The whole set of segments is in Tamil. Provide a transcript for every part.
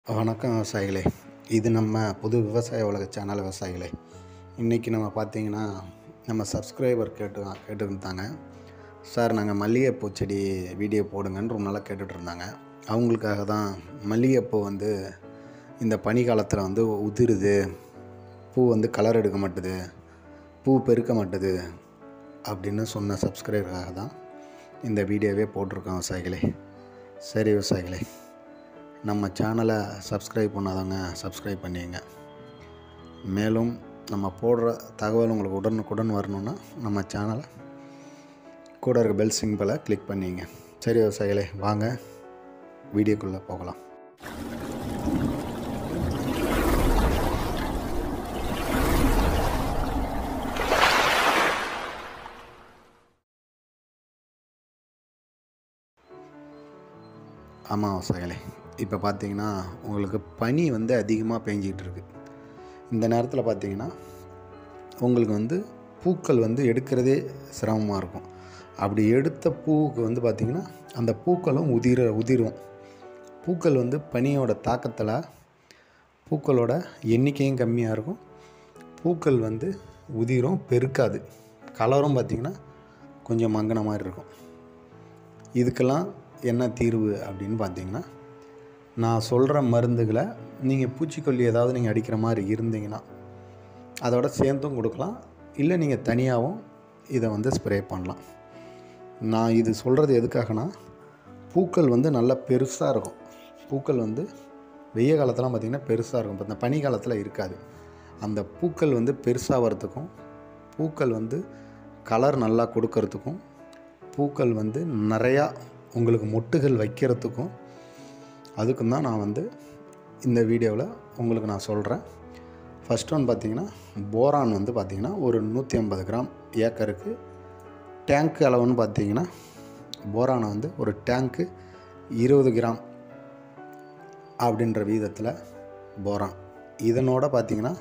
வணக்கம் விவசாயிகளே இது நம்ம புது விவசாய உலக சேனல் விவசாயிகளே இன்றைக்கி நம்ம பார்த்தீங்கன்னா நம்ம சப்ஸ்கிரைபர் கேட்டு கேட்டுருந்தாங்க சார் நாங்கள் மல்லிகைப்பூ செடி வீடியோ போடுங்கன்னு ரொம்ப நாளாக கேட்டுட்டு இருந்தாங்க அவங்களுக்காக தான் மல்லிகைப்பூ வந்து இந்த பனிக்காலத்தில் வந்து உதிருது பூ வந்து கலர் எடுக்க மாட்டுது பூ பெருக்க மாட்டுது அப்படின்னு சொன்ன சப்ஸ்கிரைபருக்காக தான் இந்த வீடியோவே போட்டிருக்கோம் விவசாயிகளே சரி விவசாயிகளே நம்ம சேனலை சப்ஸ்கிரைப் பண்ணாதவங்க சப்ஸ்கிரைப் பண்ணிங்க மேலும் நம்ம போடுற தகவல் உங்களுக்கு உடனுக்குடன் வரணுன்னா நம்ம சேனலை கூட இருக்க பெல் சிம்பிளை கிளிக் பண்ணிங்க சரி விவசாயிகளே வாங்க வீடியோக்குள்ளே போகலாம் ஆமாம் விவசாயிகளே இப்போ பார்த்தீங்கன்னா உங்களுக்கு பனி வந்து அதிகமாக பேஞ்சிக்கிட்டு இருக்கு இந்த நேரத்தில் பார்த்தீங்கன்னா உங்களுக்கு வந்து பூக்கள் வந்து எடுக்கிறதே சிரமமாக இருக்கும் அப்படி எடுத்த பூவுக்கு வந்து பார்த்திங்கன்னா அந்த பூக்களும் உதிர உதிரும் பூக்கள் வந்து பனியோட தாக்கத்தில் பூக்களோட எண்ணிக்கையும் கம்மியாக இருக்கும் பூக்கள் வந்து உதிரும் பெருக்காது கலரும் பார்த்திங்கன்னா கொஞ்சம் மங்கின மாதிரி இருக்கும் இதுக்கெல்லாம் என்ன தீர்வு அப்படின்னு பார்த்தீங்கன்னா நான் சொல்கிற மருந்துகளை நீங்கள் பூச்சிக்கொல்லி ஏதாவது நீங்கள் அடிக்கிற மாதிரி இருந்தீங்கன்னா அதோட சேர்ந்தும் கொடுக்கலாம் இல்லை நீங்கள் தனியாகவும் இதை வந்து ஸ்ப்ரே பண்ணலாம் நான் இது சொல்கிறது எதுக்காகனா பூக்கள் வந்து நல்லா பெருசாக இருக்கும் பூக்கள் வந்து வெய்ய காலத்தெலாம் பார்த்திங்கன்னா பெருசாக இருக்கும் இப்போ இந்த பனி காலத்தில் இருக்காது அந்த பூக்கள் வந்து பெருசாக வரத்துக்கும் பூக்கள் வந்து கலர் நல்லா கொடுக்கறதுக்கும் பூக்கள் வந்து நிறையா உங்களுக்கு மொட்டுகள் வைக்கிறதுக்கும் அதுக்கும் தான் நான் வந்து இந்த வீடியோவில் உங்களுக்கு நான் சொல்கிறேன் ஃபஸ்ட் ஒன் பார்த்திங்கன்னா போரான் வந்து பார்த்திங்கன்னா ஒரு நூற்றி ஐம்பது கிராம் ஏக்கருக்கு டேங்க் அளவுன்னு பார்த்தீங்கன்னா போரானை வந்து ஒரு டேங்க்கு இருபது கிராம் அப்படின்ற வீதத்தில் போரான் இதனோட பார்த்திங்கன்னா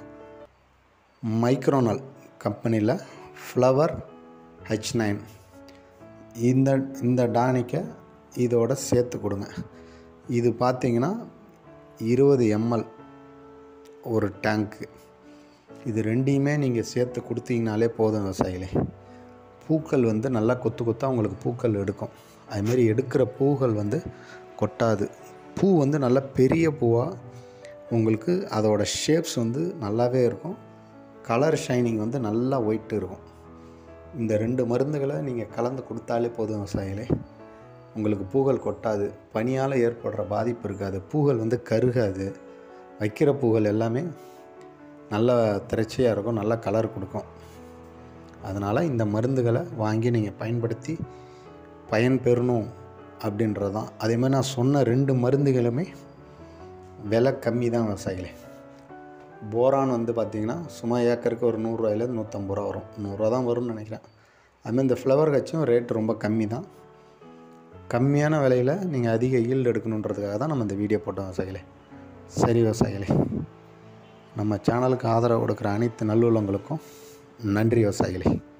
மைக்ரோனல் கம்பெனியில் ஃப்ளவர் ஹெச் நைன் இந்த இந்த டானிக்கை இதோட சேர்த்து கொடுங்க இது பார்த்தீங்கன்னா இருபது எம்எல் ஒரு டேங்க்கு இது ரெண்டையுமே நீங்கள் சேர்த்து கொடுத்தீங்கனாலே போதும் விவசாயிகளே பூக்கள் வந்து நல்லா கொத்து கொத்தாக உங்களுக்கு பூக்கள் எடுக்கும் அதுமாரி எடுக்கிற பூக்கள் வந்து கொட்டாது பூ வந்து நல்லா பெரிய பூவாக உங்களுக்கு அதோட ஷேப்ஸ் வந்து நல்லாவே இருக்கும் கலர் ஷைனிங் வந்து நல்லா ஒயிட்டு இருக்கும் இந்த ரெண்டு மருந்துகளை நீங்கள் கலந்து கொடுத்தாலே போதும் விவசாயிகளே உங்களுக்கு பூகள் கொட்டாது பனியால் ஏற்படுற பாதிப்பு இருக்காது பூகள் வந்து கருகாது வைக்கிற பூகள் எல்லாமே நல்ல திரைச்சியாக இருக்கும் நல்ல கலர் கொடுக்கும் அதனால் இந்த மருந்துகளை வாங்கி நீங்கள் பயன்படுத்தி பயன் பெறணும் அப்படின்றது தான் அதேமாதிரி நான் சொன்ன ரெண்டு மருந்துகளுமே விலை கம்மி தான் விவசாயிகளே போரான் வந்து பார்த்திங்கன்னா சும்மா ஏக்கருக்கு ஒரு நூறுரூவாயிலேருந்து நூற்றம்பது ரூபா வரும் நூறுரூவா தான் வரும்னு நினைக்கிறேன் அதுமாதிரி இந்த ஃப்ளவர் கட்சியும் ரேட் ரொம்ப கம்மி தான் கம்மியான விலையில் நீங்கள் அதிக ஈல்டு எடுக்கணுன்றதுக்காக தான் நம்ம இந்த வீடியோ போட்டோம் விவசாயிகளே சரி விவசாயிகளே நம்ம சேனலுக்கு ஆதரவு கொடுக்குற அனைத்து நல்லுள்ளங்களுக்கும் நன்றி விவசாயிகளே